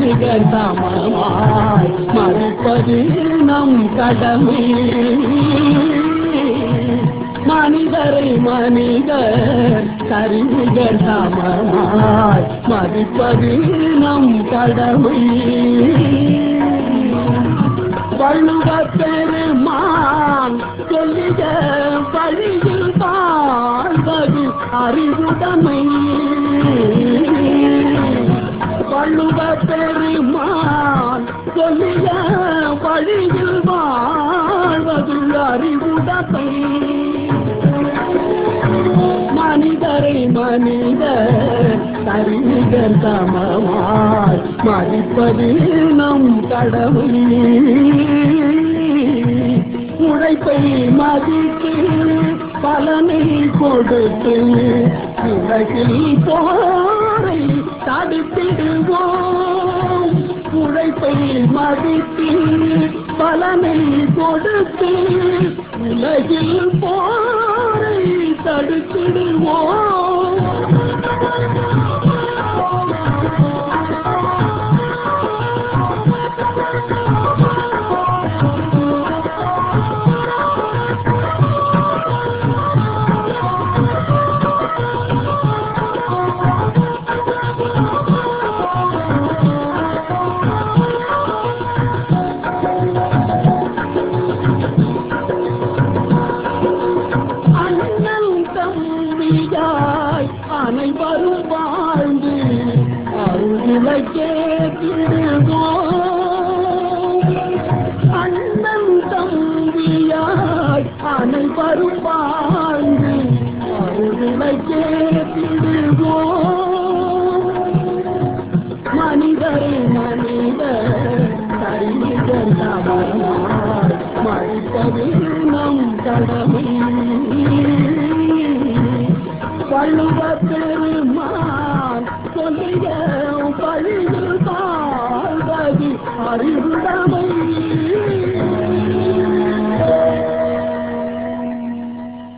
சரிநிகர் சமமாய் மறுப்பது நம் கடமை மனிதரை மனிதர் சரிநிகர் சமமாய் மதிப்பது நம் கடமை வள்ளுவ பெருமான் சொல்லிய வழியில் வாழ்வது அறிவுடைமை வள்ளுவ பெருமான் சொல்லிய வழியில் வாழ்வது அறிவுடைமை மனிதரை மனிதர் சரிநிகர் சமமாய் மதிப்பது நம் கடமை உழைப்பை மதித்து பலனை கொடுத்து உலகில் போரை தடுத்திடுவோம் உழைப்பை மதித்து பலனை கொடுத்து உலகில் போரை தடுத்திடுவோம் அண்ணன் தம்பியாய் அனைவரும் வாழ்ந்து அருளை கேட்டிடுவோம் அண்ணன் தம்பியாய் அனைவரும் வாழ்ந்து அருளை கேட்டிடுவோம் மனிதரை மனிதர் சரிநிகர் சமமாய் மதிப்பது நம் கடமை வள்ளுவ பெருமான் சொல்லிய வழியில் வாழ்வது அறிவுடமை